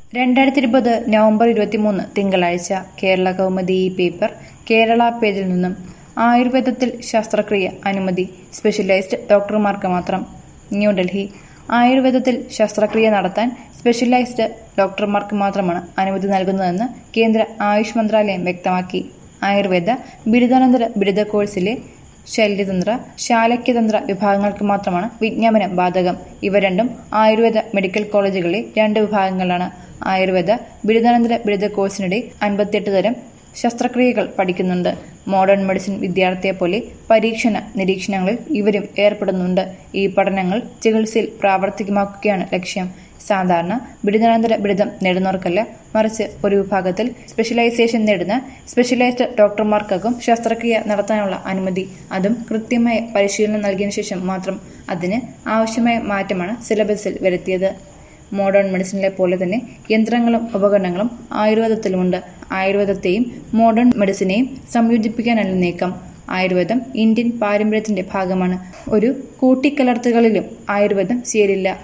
രണ്ടായിരത്തി ഇരുപത് നവംബർ ഇരുപത്തിമൂന്ന് തിങ്കളാഴ്ച കേരള കൗമുദി ഈ പേപ്പർ കേരള പേജിൽ നിന്നും ആയുർവേദത്തിൽ ശസ്ത്രക്രിയ അനുമതി സ്പെഷ്യലൈസ്ഡ് ഡോക്ടർമാർക്ക് മാത്രം ന്യൂഡൽഹി ആയുർവേദത്തിൽ ശസ്ത്രക്രിയ നടത്താൻ സ്പെഷ്യലൈസ്ഡ് ഡോക്ടർമാർക്ക് മാത്രമാണ് അനുമതി നൽകുന്നതെന്ന് കേന്ദ്ര ആയുഷ് മന്ത്രാലയം വ്യക്തമാക്കി ആയുർവേദ ബിരുദാനന്തര ബിരുദ കോഴ്സിലെ ശല്യതന്ത്ര ശാലക്യതന്ത്ര വിഭാഗങ്ങൾക്ക് മാത്രമാണ് വിജ്ഞാപനം ബാധകം ഇവ രണ്ടും ആയുർവേദ മെഡിക്കൽ കോളേജുകളിലെ രണ്ട് വിഭാഗങ്ങളാണ് ആയുർവേദ ബിരുദാനന്തര ബിരുദ കോഴ്സിനിടെ അൻപത്തിയെട്ട് തരം ശസ്ത്രക്രിയകൾ പഠിക്കുന്നുണ്ട് മോഡേൺ മെഡിസിൻ വിദ്യാർത്ഥിയെ പോലെ പരീക്ഷണ നിരീക്ഷണങ്ങളിൽ ഇവരും ഏർപ്പെടുന്നുണ്ട് ഈ പഠനങ്ങൾ ചികിത്സയിൽ പ്രാവർത്തികമാക്കുകയാണ് ലക്ഷ്യം സാധാരണ ബിരുദാനന്തര ബിരുദം നേടുന്നവർക്കല്ല മറിച്ച് ഒരു വിഭാഗത്തിൽ സ്പെഷ്യലൈസേഷൻ നേടുന്ന സ്പെഷ്യലൈസ്ഡ് ഡോക്ടർമാർക്കാകും ശസ്ത്രക്രിയ നടത്താനുള്ള അനുമതി അതും കൃത്യമായ പരിശീലനം നൽകിയതിനു ശേഷം മാത്രം അതിന് ആവശ്യമായ മാറ്റമാണ് സിലബസിൽ വരുത്തിയത് മോഡേൺ മെഡിസിനിലെ പോലെ തന്നെ യന്ത്രങ്ങളും ഉപകരണങ്ങളും ആയുർവേദത്തിലുമുണ്ട് ആയുർവേദത്തെയും മോഡേൺ മെഡിസിനെയും സംയോജിപ്പിക്കാനല്ല നീക്കം ആയുർവേദം ഇന്ത്യൻ പാരമ്പര്യത്തിന്റെ ഭാഗമാണ് ഒരു കൂട്ടിക്കലർത്തുകളിലും ആയുർവേദം ചേരില്ല